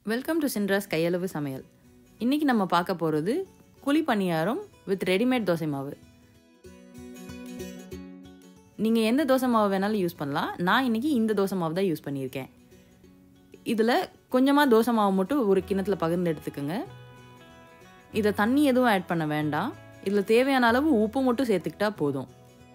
welcome to Chinras கையளவு சமையல் இன்றைக்கி நம்ம பார்க்க போகிறது குழி பணியாரம் வித் ரெடிமேட் தோசை மாவு நீங்கள் எந்த தோசை மாவு வேணாலும் யூஸ் பண்ணலாம் நான் இன்றைக்கி இந்த தோசை மாவு தான் யூஸ் பண்ணியிருக்கேன் இதில் கொஞ்சமாக தோசை மாவு மட்டும் ஒரு கிணத்துல பகிர்ந்து எடுத்துக்கோங்க இதை தண்ணி எதுவும் ஆட் பண்ண வேண்டாம் இதில் தேவையான அளவு உப்பு மட்டும் சேர்த்துக்கிட்டா போதும்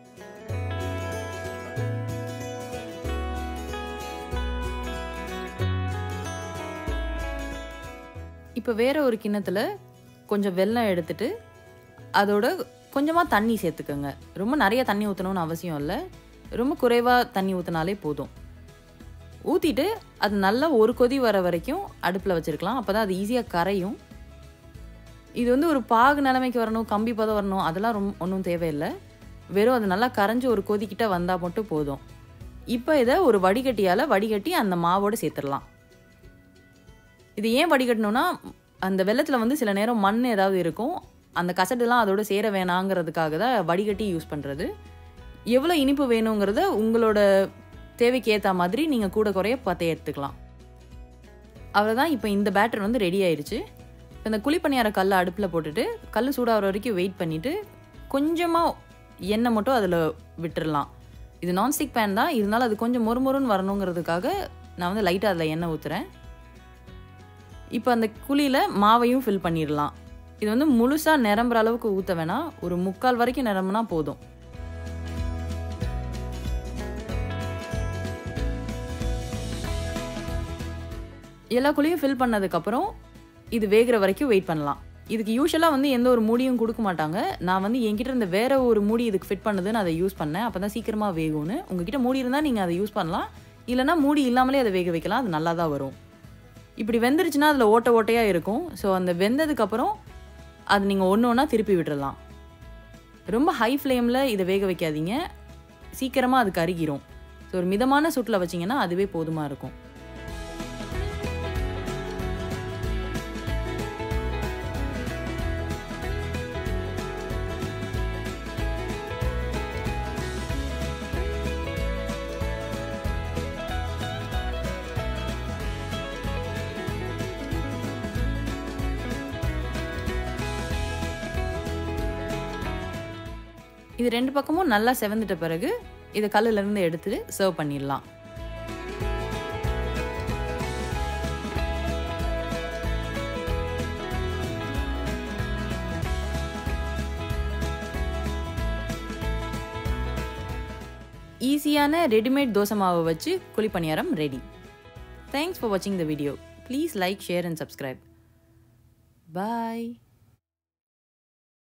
இப்போ வேற ஒரு கிண்ணத்துல கொஞ்சம் வெல்லம் எடுத்துட்டு அதோட கொஞ்சமாக தண்ணி சேர்த்துக்கோங்க ரொம்ப நிறைய தண்ணி ஊற்றணும்னு அவசியம் இல்லை ரொம்ப குறைவாக தண்ணி ஊற்றினாலே போதும் ஊற்றிட்டு அது நல்லா ஒரு கொதி வர வரைக்கும் அடுப்பில் வச்சுருக்கலாம் அப்போ தான் அது ஈஸியாக கரையும் இது வந்து ஒரு பாகு நிலைமைக்கு வரணும் கம்பி பதம் வரணும் அதெல்லாம் ரொம்ப ஒன்றும் தேவையில்லை வெறும் அது நல்லா கரைஞ்சி ஒரு கொதிக்கிட்ட வந்தால் மட்டும் போதும் இப்போ இதை ஒரு வடிகட்டியால் வடிகட்டி அந்த மாவோடு சேர்த்துடலாம் இது ஏன் வடிகட்டணும்னா அந்த வெள்ளத்தில் வந்து சில நேரம் மண் ஏதாவது இருக்கும் அந்த கசடுலாம் அதோட சேர வேணாங்கிறதுக்காக தான் வடிகட்டி யூஸ் பண்ணுறது எவ்வளோ இனிப்பு வேணுங்கிறத உங்களோட தேவைக்கு ஏற்ற மாதிரி நீங்கள் கூட குறைய பார்த்து எடுத்துக்கலாம் அவ்வளோதான் இப்போ இந்த பேட்டர் வந்து ரெடி ஆயிடுச்சு இந்த குழிப்பணியார கல்லை அடுப்பில் போட்டுட்டு கல் சூடாகிற வரைக்கும் வெயிட் பண்ணிவிட்டு கொஞ்சமாக எண்ணெய் மட்டும் அதில் விட்டுறலாம் இது நான்ஸ்டிக் பேன் தான் இருந்தாலும் அது கொஞ்சம் மொறுமொறுன்னு வரணுங்கிறதுக்காக நான் வந்து லைட்டாக அதில் எண்ணெய் ஊற்றுறேன் இப்போ அந்த குழியில் மாவையும் ஃபில் பண்ணிடலாம் இது வந்து முழுசாக நிரம்புற அளவுக்கு ஊற்ற வேணாம் ஒரு முக்கால் வரைக்கும் நிரம்புனா போதும் எல்லா குழியும் ஃபில் பண்ணதுக்கப்புறம் இது வேகிற வரைக்கும் வெயிட் பண்ணலாம் இதுக்கு யூஸ்வலாக வந்து எந்த ஒரு மூடியும் கொடுக்க மாட்டாங்க நான் வந்து என்கிட்ட இருந்த வேற ஒரு மூடி இதுக்கு ஃபிட் பண்ணதுன்னு அதை யூஸ் பண்ணேன் அப்போ தான் சீக்கிரமாக வேகும்னு உங்ககிட்ட மூடி இருந்தால் நீங்கள் அதை யூஸ் பண்ணலாம் இல்லைனா மூடி இல்லாமலே அதை வேக வைக்கலாம் அது நல்லா தான் வரும் இப்படி வெந்துருச்சுன்னா அதில் ஓட்ட ஓட்டையாக இருக்கும் ஸோ அந்த வெந்ததுக்கப்புறம் அது நீங்கள் ஒன்று ஒன்றா திருப்பி விட்டுறலாம் ரொம்ப ஹை ஃப்ளேமில் இதை வேக வைக்காதீங்க சீக்கிரமாக அது கருகிரும் ஸோ ஒரு மிதமான சுட்டில் வச்சிங்கன்னா அதுவே போதுமாக இருக்கும் இது ரெண்டு பக்கமும் நல்லா செவந்துட்ட பிறகு இதை கல்லுலேருந்து எடுத்துட்டு சர்வ் பண்ணிடலாம் ஈஸியான ரெடிமேட் தோசை மாவை வச்சு குழிப்பணியாரம் ரெடி தேங்க்ஸ் ஃபார் வாட்சிங் the video please like share and subscribe bye